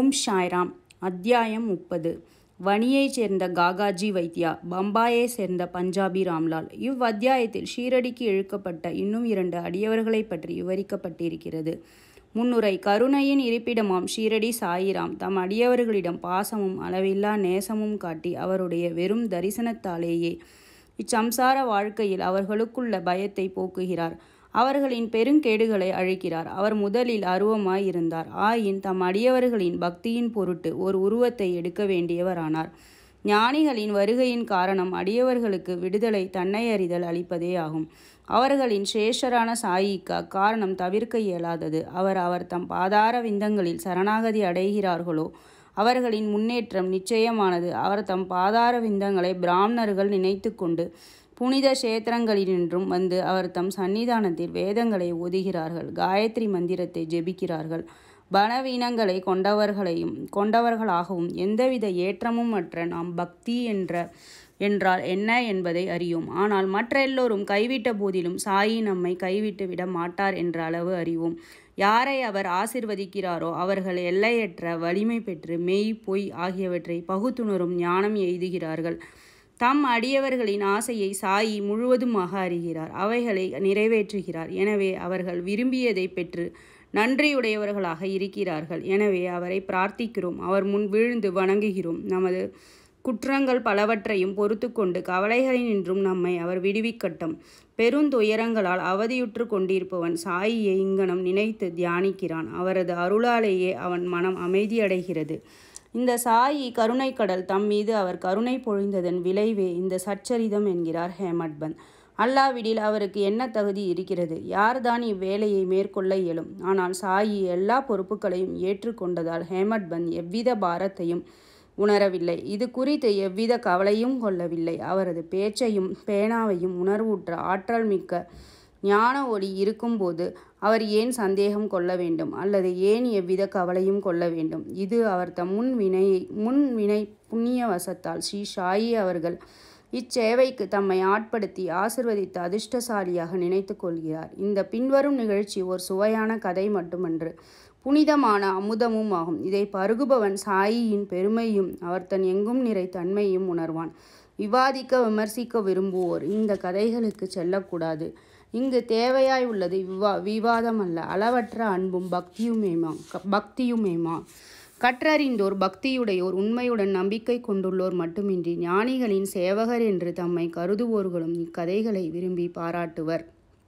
ஓம் சாய்ராம் அத்தியாயம் முப்பது வணியைச் சேர்ந்த காகாஜி வைத்யா பம்பாயைச் சேர்ந்த பஞ்சாபி ராம்லால் இவ் அத்தியாயத்தில் ஷீரடிக்கு இழுக்கப்பட்ட இன்னும் இரண்டு அடியவர்களைப் பற்றி விவரிக்கப்பட்டிருக்கிறது முன்னுரை கருணையின் இருப்பிடமாம் ஷீரடி சாயிராம் தம் அடியவர்களிடம் பாசமும் அளவில்லா நேசமும் காட்டி அவருடைய வெறும் தரிசனத்தாலேயே இச்சம்சார வாழ்க்கையில் அவர்களுக்குள்ள பயத்தை போக்குகிறார் அவர்களின் பெருங்கேடுகளை அழிக்கிறார் அவர் முதலில் அருவமாய் இருந்தார் ஆயின் தம் அடியவர்களின் பக்தியின் பொருட்டு ஒரு உருவத்தை எடுக்க வேண்டியவரானார் ஞானிகளின் வருகையின் காரணம் அடியவர்களுக்கு விடுதலை தன்னை அறிதல் அளிப்பதே ஆகும் அவர்களின் சிரேஷ்டரான சாயிக்கு அக்காரணம் தவிர்க்க இயலாதது அவர் அவர் தம் பாதார விந்தங்களில் சரணாகதி அடைகிறார்களோ அவர்களின் முன்னேற்றம் நிச்சயமானது அவர் தம் பாதார விந்தங்களை பிராமணர்கள் நினைத்து கொண்டு புனித கஷேத்திரங்களினின்றும் வந்து அவர் தம் சன்னிதானத்தில் வேதங்களை ஓதுகிறார்கள் காயத்ரி மந்திரத்தை ஜெபிக்கிறார்கள் பலவீனங்களை கொண்டவர்களையும் கொண்டவர்களாகவும் எந்தவித ஏற்றமும் அற்ற நாம் பக்தி என்ற என்றால் என்ன என்பதை அறியோம் ஆனால் மற்ற எல்லோரும் கைவிட்ட போதிலும் சாயி நம்மை கைவிட்டு விட மாட்டார் என்ற அளவு அறிவோம் யாரை அவர் ஆசிர்வதிக்கிறாரோ அவர்கள் எல்லையற்ற வலிமை பெற்று மெய் பொய் ஆகியவற்றை பகுத்துணரும் ஞானம் எய்துகிறார்கள் தம் அடியவர்களின் ஆசையை சாயி முழுவதுமாக அறிகிறார் அவைகளை நிறைவேற்றுகிறார் எனவே அவர்கள் விரும்பியதை பெற்று நன்றியுடையவர்களாக இருக்கிறார்கள் எனவே அவரை பிரார்த்திக்கிறோம் அவர் முன் வீழ்ந்து வணங்குகிறோம் நமது குற்றங்கள் பலவற்றையும் பொறுத்து கொண்டு கவலைகளினின்றும் நம்மை அவர் விடுவிக்கட்டும் பெருந்துயரங்களால் அவதியுற்று கொண்டிருப்பவன் சாயியை இங்கனம் நினைத்து தியானிக்கிறான் அவரது அருளாலேயே அவன் மனம் அமைதியடைகிறது இந்த சாயி கருணைக்கடல் தம் மீது அவர் கருணை பொழிந்ததன் விளைவே இந்த சச்சரிதம் என்கிறார் ஹேமட்பந்த் அல்லாவிடில் அவருக்கு என்ன தகுதி இருக்கிறது யார்தான் இவ்வேலையை மேற்கொள்ள இயலும் ஆனால் சாயி எல்லா பொறுப்புகளையும் ஏற்றுக்கொண்டதால் ஹேமட்பந்த் எவ்வித பாரத்தையும் உணரவில்லை இது குறித்து எவ்வித கவலையும் கொள்ளவில்லை அவரது பேச்சையும் பேனாவையும் உணர்வுற்ற ஆற்றல் மிக்க ஞான ஒளி இருக்கும்போது அவர் ஏன் சந்தேகம் கொள்ள வேண்டும் அல்லது ஏன் எவ்வித கவலையும் கொள்ள வேண்டும் இது அவர் தம் முன் வினையை முன் வினை புண்ணிய வசத்தால் ஸ்ரீ ஷாயி அவர்கள் இச்சேவைக்கு தம்மை ஆட்படுத்தி ஆசிர்வதித்த அதிர்ஷ்டசாலியாக நினைத்து கொள்கிறார் இந்த பின்வரும் நிகழ்ச்சி ஒரு சுவையான கதை மட்டுமன்று புனிதமான அமுதமும் ஆகும் இதை பருகுபவன் சாயியின் பெருமையும் அவர் தன் எங்கும் நிறை தன்மையும் உணர்வான் விவாதிக்க விமர்சிக்க விரும்புவோர் இந்த கதைகளுக்கு செல்லக்கூடாது இங்கு தேவையாய் உள்ளது விவா விவாதம் அல்ல அளவற்ற அன்பும் பக்தியுமேமா பக்தியுமேமா கற்றறிந்தோர் பக்தியுடையோர் உண்மையுடன் நம்பிக்கை கொண்டுள்ளோர் மட்டுமின்றி ஞானிகளின் சேவகர் என்று தம்மை கருதுவோர்களும் இக்கதைகளை விரும்பி பாராட்டுவர்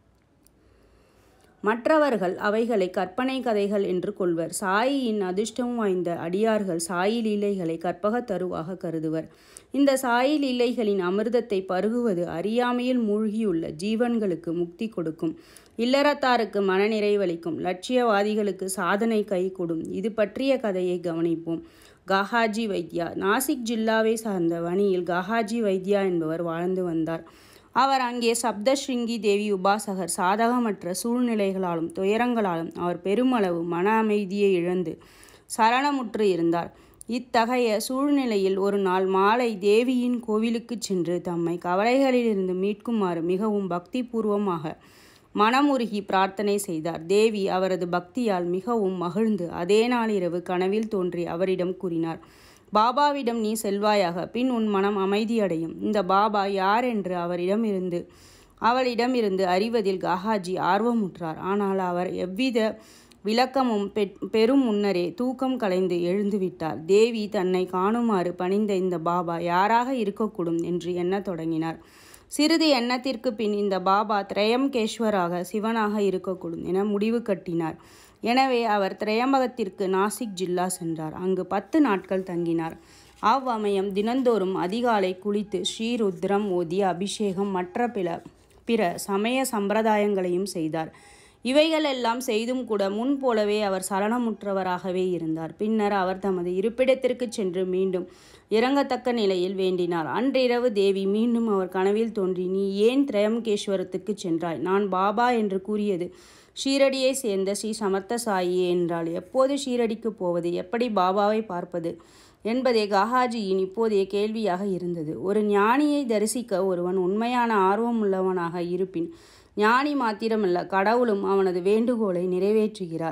மற்றவர்கள் அவைகளை கற்பனை கதைகள் என்று கொள்வர் சாயியின் அதிர்ஷ்டம் வாய்ந்த அடியார்கள் சாயி லீலைகளை கற்பக தருவாக கருதுவர் இந்த சாயி லீலைகளின் அமிர்தத்தை பருகுவது அறியாமையில் மூழ்கியுள்ள ஜீவன்களுக்கு முக்தி கொடுக்கும் இல்லறத்தாருக்கு மனநிறைவளிக்கும் லட்சியவாதிகளுக்கு சாதனை கை கொடும் இது பற்றிய கதையை கவனிப்போம் காஹாஜி வைத்யா நாசிக் ஜில்லாவை சார்ந்த வணியில் காஹாஜி வைத்யா என்பவர் வாழ்ந்து வந்தார் அவர் அங்கே சப்தஸ்ருங்கி தேவி உபாசகர் சாதகமற்ற சூழ்நிலைகளாலும் துயரங்களாலும் அவர் பெருமளவு மன அமைதியை இழந்து சரணமுற்று இருந்தார் இத்தகைய சூழ்நிலையில் ஒரு நாள் மாலை தேவியின் கோவிலுக்கு சென்று தம்மை கவலைகளிலிருந்து மீட்குமாறு மிகவும் பக்தி பூர்வமாக மனமுருகி பிரார்த்தனை செய்தார் தேவி அவரது பக்தியால் மிகவும் மகிழ்ந்து அதே நாளிரவு கனவில் தோன்றி அவரிடம் கூறினார் பாபாவிடம் நீ செல்வாயாக பின் உன் மனம் அமைதியடையும் இந்த பாபா யார் என்று அவரிடம் இருந்து அவளிடமிருந்து அறிவதில் காஹாஜி ஆர்வமுற்றார் ஆனால் அவர் எவ்வித விளக்கமும் பெரும் முன்னரே தூக்கம் கலைந்து எழுந்துவிட்டார் தேவி தன்னை காணுமாறு பணிந்த இந்த பாபா யாராக இருக்கக்கூடும் என்று எண்ணத் தொடங்கினார் சிறிது எண்ணத்திற்கு பின் இந்த பாபா திரையம்கேஸ்வராக சிவனாக இருக்கக்கூடும் என முடிவு கட்டினார் எனவே அவர் திரையம்பகத்திற்கு நாசிக் ஜில்லா சென்றார் அங்கு பத்து நாட்கள் தங்கினார் அவ்வமயம் தினந்தோறும் அதிகாலை குளித்து ஸ்ரீருத்ரம் ஓதி அபிஷேகம் மற்ற பிற பிற சமய சம்பிரதாயங்களையும் செய்தார் இவைகளெல்லாம் செய்தும் கூட முன் போலவே அவர் சலனமுற்றவராகவே இருந்தார் பின்னர் அவர் தமது இருப்பிடத்திற்கு சென்று மீண்டும் இறங்கத்தக்க நிலையில் வேண்டினார் அன்றிரவு தேவி மீண்டும் அவர் கனவில் தோன்றி நீ ஏன் திரையம்கேஸ்வரத்துக்கு சென்றாய் நான் பாபா என்று கூறியது ஷீரடியை சேர்ந்த ஸ்ரீ சமர்த்த சாயியே என்றால் எப்போது ஷீரடிக்கு போவது எப்படி பாபாவை பார்ப்பது என்பதே காஹாஜியின் இப்போதைய கேள்வியாக இருந்தது ஒரு ஞானியை தரிசிக்க ஒருவன் உண்மையான ஆர்வமுள்ளவனாக இருப்பின் ஞானி மாத்திரமல்ல கடவுளும் அவனது வேண்டுகோளை நிறைவேற்றுகிறார்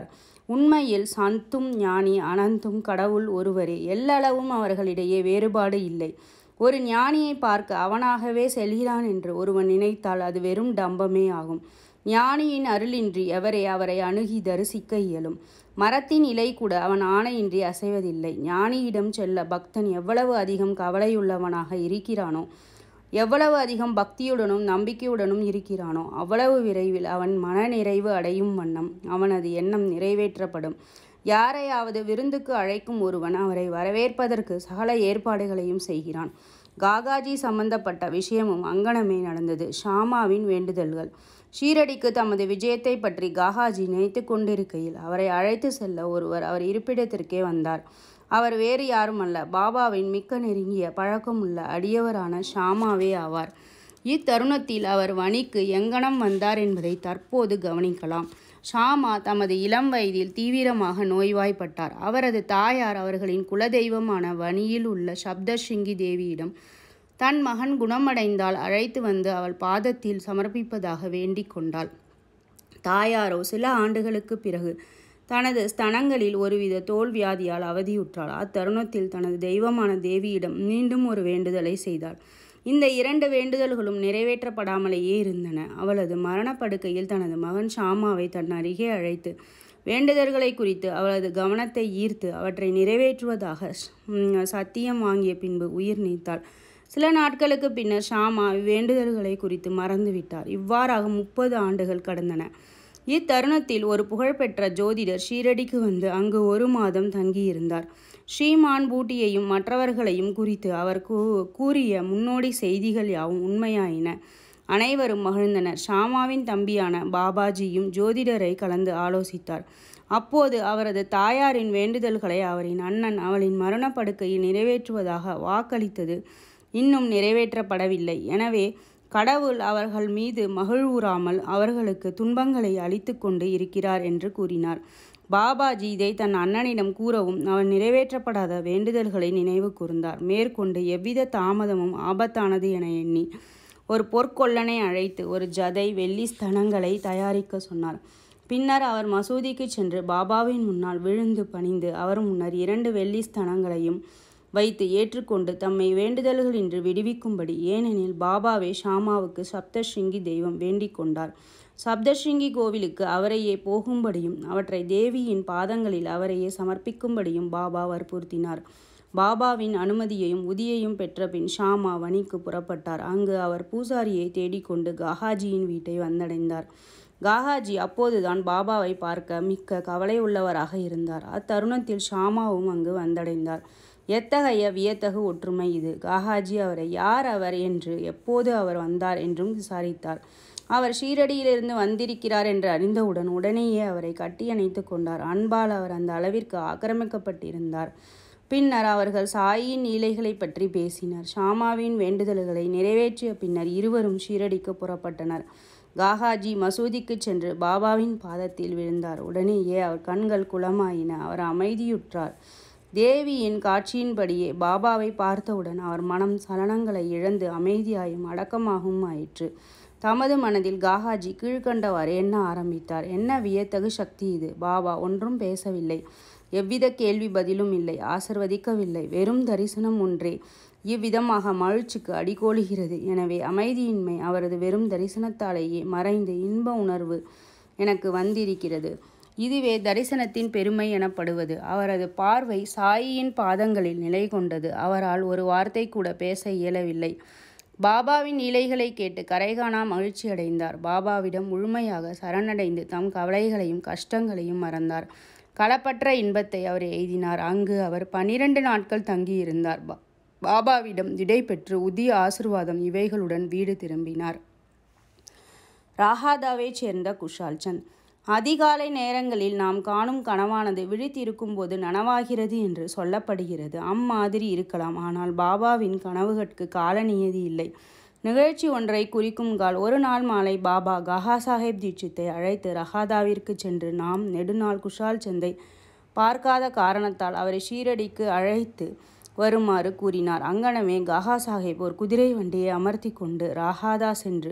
உண்மையில் சந்தும் ஞானி அனந்தும் கடவுள் ஒருவரே எல்லளவும் அவர்களிடையே வேறுபாடு இல்லை ஒரு ஞானியை பார்க்க அவனாகவே செல்கிறான் என்று ஒருவன் நினைத்தால் அது வெறும் டம்பமே ஆகும் ஞானியின் அருளின்றி எவரே அவரை அணுகி தரிசிக்க இயலும் மரத்தின் இலை கூட அவன் ஆணையின்றி அசைவதில்லை ஞானியிடம் செல்ல பக்தன் எவ்வளவு அதிகம் கவலையுள்ளவனாக இருக்கிறானோ எவ்வளவு அதிகம் பக்தியுடனும் நம்பிக்கையுடனும் இருக்கிறானோ அவ்வளவு விரைவில் அவன் மனநிறைவு அடையும் வண்ணம் அவனது எண்ணம் நிறைவேற்றப்படும் யாரையாவது விருந்துக்கு அழைக்கும் ஒருவன் அவரை வரவேற்பதற்கு சகல ஏற்பாடுகளையும் செய்கிறான் காகாஜி சம்பந்தப்பட்ட விஷயமும் அங்கனமே நடந்தது ஷாமாவின் வேண்டுதல்கள் ஷீரடிக்கு தமது விஜயத்தை பற்றி காகாஜி நினைத்து கொண்டிருக்கையில் அவரை அழைத்து செல்ல ஒருவர் அவர் இருப்பிடத்திற்கே வந்தார் அவர் வேறு யாரும் அல்ல பாபாவின் மிக்க நெருங்கிய பழக்கமுள்ள அடியவரான ஷாமாவே ஆவார் இத்தருணத்தில் அவர் வணிக்கு எங்கனம் வந்தார் என்பதை தற்போது கவனிக்கலாம் ஷாமா தமது இளம் வயதில் தீவிரமாக நோய்வாய்ப்பட்டார் அவரது தாயார் அவர்களின் குலதெய்வமான வனியில் உள்ள சப்தஷிங்கி தேவியிடம் தன் மகன் குணமடைந்தால் அழைத்து வந்து அவள் பாதத்தில் சமர்ப்பிப்பதாக வேண்டிக் கொண்டாள் தாயாரோ சில ஆண்டுகளுக்கு பிறகு தனது ஸ்தனங்களில் ஒருவித தோல் வியாதியால் அவதியுற்றாள் அத்தருணத்தில் தனது தெய்வமான தேவியிடம் மீண்டும் ஒரு வேண்டுதலை செய்தாள் இந்த இரண்டு வேண்டுதல்களும் நிறைவேற்றப்படாமலேயே இருந்தன அவளது மரணப்படுக்கையில் தனது மகன் ஷாமாவை தன் அருகே அழைத்து வேண்டுதல்களை குறித்து அவளது கவனத்தை ஈர்த்து அவற்றை நிறைவேற்றுவதாக சத்தியம் வாங்கிய பின்பு உயிர் நீத்தாள் சில நாட்களுக்கு பின்னர் ஷாமா வேண்டுதல்களை குறித்து மறந்துவிட்டார் இவ்வாறாக முப்பது ஆண்டுகள் கடந்தன இத்தருணத்தில் ஒரு புகழ்பெற்ற ஜோதிடர் ஷீரடிக்கு வந்து அங்கு ஒரு மாதம் தங்கியிருந்தார் ஸ்ரீமான் பூட்டியையும் மற்றவர்களையும் குறித்து அவர் கூறிய முன்னோடி செய்திகள் யாவும் உண்மையாயின அனைவரும் மகிழ்ந்தனர் ஷாமாவின் தம்பியான பாபாஜியும் ஜோதிடரை கலந்து ஆலோசித்தார் அப்போது அவரது தாயாரின் வேண்டுதல்களை அவரின் அண்ணன் அவளின் மரணப்படுக்கையில் நிறைவேற்றுவதாக வாக்களித்தது இன்னும் நிறைவேற்றப்படவில்லை எனவே கடவுள் அவர்கள் மீது மகிழ்வுறாமல் அவர்களுக்கு துன்பங்களை அளித்து கொண்டு இருக்கிறார் என்று கூறினார் பாபாஜி இதை தன் அண்ணனிடம் கூறவும் அவன் நிறைவேற்றப்படாத வேண்டுதல்களை நினைவு கூர்ந்தார் மேற்கொண்டு எவ்வித தாமதமும் ஆபத்தானது என எண்ணி ஒரு பொற்கொள்ளனை அழைத்து ஒரு ஜதை வெள்ளி ஸ்தனங்களை தயாரிக்க சொன்னார் பின்னர் அவர் மசூதிக்கு சென்று பாபாவின் முன்னால் விழுந்து பணிந்து அவர் முன்னர் இரண்டு வெள்ளி ஸ்தனங்களையும் வைத்து ஏற்றுக்கொண்டு தம்மை வேண்டுதல்களின்றி விடுவிக்கும்படி ஏனெனில் பாபாவே ஷாமாவுக்கு சப்தஸ்ருங்கி தெய்வம் வேண்டிக் கொண்டார் சப்தஸ்ருங்கி கோவிலுக்கு அவரையே போகும்படியும் அவற்றை தேவியின் பாதங்களில் அவரையே சமர்ப்பிக்கும்படியும் பாபா வற்புறுத்தினார் பாபாவின் அனுமதியையும் உதியையும் பெற்ற பின் ஷாமா வணிக்கு புறப்பட்டார் அங்கு அவர் பூசாரியை தேடிக்கொண்டு காகாஜியின் வீட்டை வந்தடைந்தார் காகாஜி அப்போதுதான் பாபாவை பார்க்க மிக்க கவலை உள்ளவராக இருந்தார் அத்தருணத்தில் ஷாமாவும் அங்கு வந்தடைந்தார் எத்தகைய வியத்தகு ஒற்றுமை இது காகாஜி அவரை யார் அவர் என்று எப்போது அவர் வந்தார் என்றும் விசாரித்தார் அவர் ஷீரடியிலிருந்து வந்திருக்கிறார் என்று அறிந்தவுடன் உடனேயே அவரை கட்டியணைத்து கொண்டார் அன்பால் அவர் அந்த அளவிற்கு ஆக்கிரமிக்கப்பட்டிருந்தார் பின்னர் அவர்கள் சாயின் லீலைகளை பற்றி பேசினர் ஷாமாவின் வேண்டுதல்களை நிறைவேற்றிய பின்னர் இருவரும் ஷீரடிக்கு புறப்பட்டனர் காகாஜி மசூதிக்கு சென்று பாபாவின் பாதத்தில் விழுந்தார் உடனேயே அவர் கண்கள் குளமாயின அவர் அமைதியுற்றார் தேவியின் காட்சியின்படியே பாபாவை பார்த்தவுடன் அவர் மனம் சலனங்களை இழந்து அமைதியாயும் அடக்கமாகவும் ஆயிற்று தமது மனதில் காகாஜி கீழ்கண்டவாறு எண்ண ஆரம்பித்தார் என்ன வியத்தகு சக்தி இது பாபா ஒன்றும் பேசவில்லை எவ்வித கேள்வி பதிலும் இல்லை ஆசிர்வதிக்கவில்லை வெறும் தரிசனம் ஒன்றே இவ்விதமாக மகிழ்ச்சிக்கு அடிகோலுகிறது எனவே அமைதியின்மை அவரது வெறும் தரிசனத்தாலேயே மறைந்து இன்ப உணர்வு எனக்கு வந்திருக்கிறது இதுவே தரிசனத்தின் பெருமை எனப்படுவது அவரது பார்வை சாயியின் பாதங்களில் நிலை கொண்டது அவரால் ஒரு வார்த்தை கூட பேச இயலவில்லை பாபாவின் இலைகளை கேட்டு கரைகாணா மகிழ்ச்சி அடைந்தார் பாபாவிடம் முழுமையாக சரணடைந்து தம் கவலைகளையும் கஷ்டங்களையும் மறந்தார் களப்பற்ற இன்பத்தை அவர் எய்தினார் அங்கு அவர் பனிரெண்டு நாட்கள் தங்கியிருந்தார் பாபாவிடம் விடை பெற்று உதிய ஆசிர்வாதம் இவைகளுடன் வீடு திரும்பினார் ராகாதாவைச் சேர்ந்த குஷால் சந்த் அதிகாலை நேரங்களில் நாம் காணும் கனவானது விழித்திருக்கும் போது நனவாகிறது என்று சொல்லப்படுகிறது அம்மாதிரி இருக்கலாம் ஆனால் பாபாவின் கனவுகளுக்கு கால நியதி இல்லை நிகழ்ச்சி ஒன்றை குறிக்கும் கால் ஒரு நாள் மாலை பாபா கஹா சாஹேப் தீட்சித்தை அழைத்து ரஹாதாவிற்கு சென்று நாம் நெடுநாள் குஷால் சந்தை பார்க்காத காரணத்தால் அவரை ஷீரடிக்கு அழைத்து வருமாறு கூறினார் அங்கனமே கஹா சாஹேப் ஒரு குதிரை வண்டியை அமர்த்தி கொண்டு ராகாதா சென்று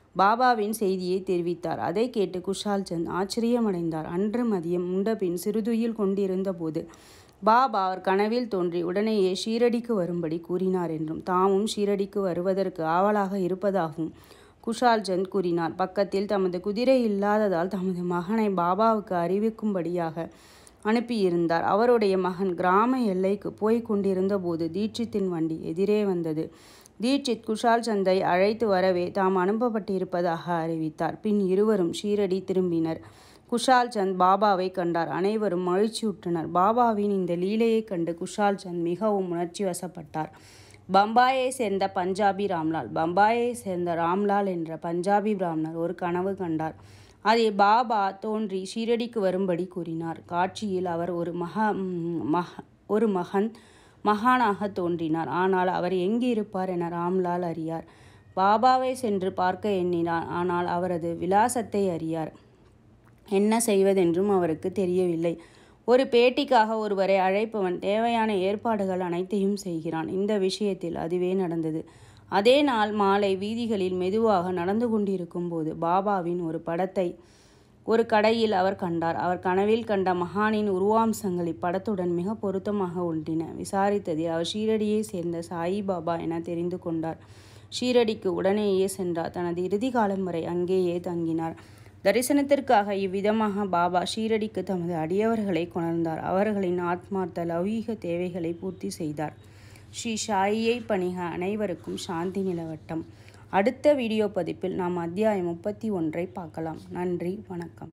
பாபாவின் செய்தியை தெரிவித்தார் அதை கேட்டு குஷால் சந்த் ஆச்சரியமடைந்தார் அன்று மதியம் உண்டபின் சிறுதுயில் கொண்டிருந்தபோது பாபா அவர் கனவில் தோன்றி உடனேயே ஷீரடிக்கு வரும்படி கூறினார் என்றும் தாமும் ஷீரடிக்கு வருவதற்கு ஆவலாக இருப்பதாகவும் குஷால் சந்த் கூறினார் பக்கத்தில் தமது குதிரை இல்லாததால் தமது மகனை பாபாவுக்கு அறிவிக்கும்படியாக அனுப்பியிருந்தார் அவருடைய மகன் கிராம எல்லைக்கு போய் கொண்டிருந்த போது தீட்சித்தின் வண்டி எதிரே வந்தது தீட்சித் குஷால் சந்தை அழைத்து வரவே தாம் அனுப்பப்பட்டிருப்பதாக அறிவித்தார் பின் இருவரும் ஷீரடி திரும்பினர் குஷால் சந்த் பாபாவை கண்டார் அனைவரும் மகிழ்ச்சியுற்றனர் பாபாவின் இந்த லீலையை கண்டு குஷால் சந்த் மிகவும் உணர்ச்சி வசப்பட்டார் பம்பாயை சேர்ந்த பஞ்சாபி ராம்லால் பம்பாயை சேர்ந்த ராம்லால் என்ற பஞ்சாபி பிராமணர் ஒரு கனவு கண்டார் அதில் பாபா தோன்றி ஷீரடிக்கு வரும்படி கூறினார் காட்சியில் அவர் ஒரு மகா மக ஒரு மகன் மகானாக தோன்றினார் ஆனால் அவர் எங்கு இருப்பார் என ராம்லால் அறியார் பாபாவை சென்று பார்க்க எண்ணினார் ஆனால் அவரது விலாசத்தை அறியார் என்ன செய்வதென்றும் அவருக்கு தெரியவில்லை ஒரு பேட்டிக்காக ஒருவரை அழைப்பவன் தேவையான ஏற்பாடுகள் அனைத்தையும் செய்கிறான் இந்த விஷயத்தில் அதுவே நடந்தது அதே நாள் மாலை வீதிகளில் மெதுவாக நடந்து கொண்டிருக்கும் போது பாபாவின் ஒரு படத்தை ஒரு கடையில் அவர் கண்டார் அவர் கனவில் கண்ட மகானின் உருவாம்சங்கள் இப்படத்துடன் மிக பொருத்தமாக ஒன்றின விசாரித்ததில் அவர் ஷீரடியை சேர்ந்த சாயி பாபா என தெரிந்து கொண்டார் ஷீரடிக்கு உடனேயே சென்றார் தனது இறுதி காலம் வரை அங்கேயே தங்கினார் தரிசனத்திற்காக இவ்விதமாக பாபா ஷீரடிக்கு தமது அடியவர்களை கொணர்ந்தார் அவர்களின் ஆத்மார்த்த லௌகீக தேவைகளை பூர்த்தி செய்தார் ஸ்ரீ சாயியை பணிக அனைவருக்கும் சாந்தி நிலவட்டம் அடுத்த வீடியோ பதிப்பில் நாம் அத்தியாயம் முப்பத்தி ஒன்றை பார்க்கலாம் நன்றி வணக்கம்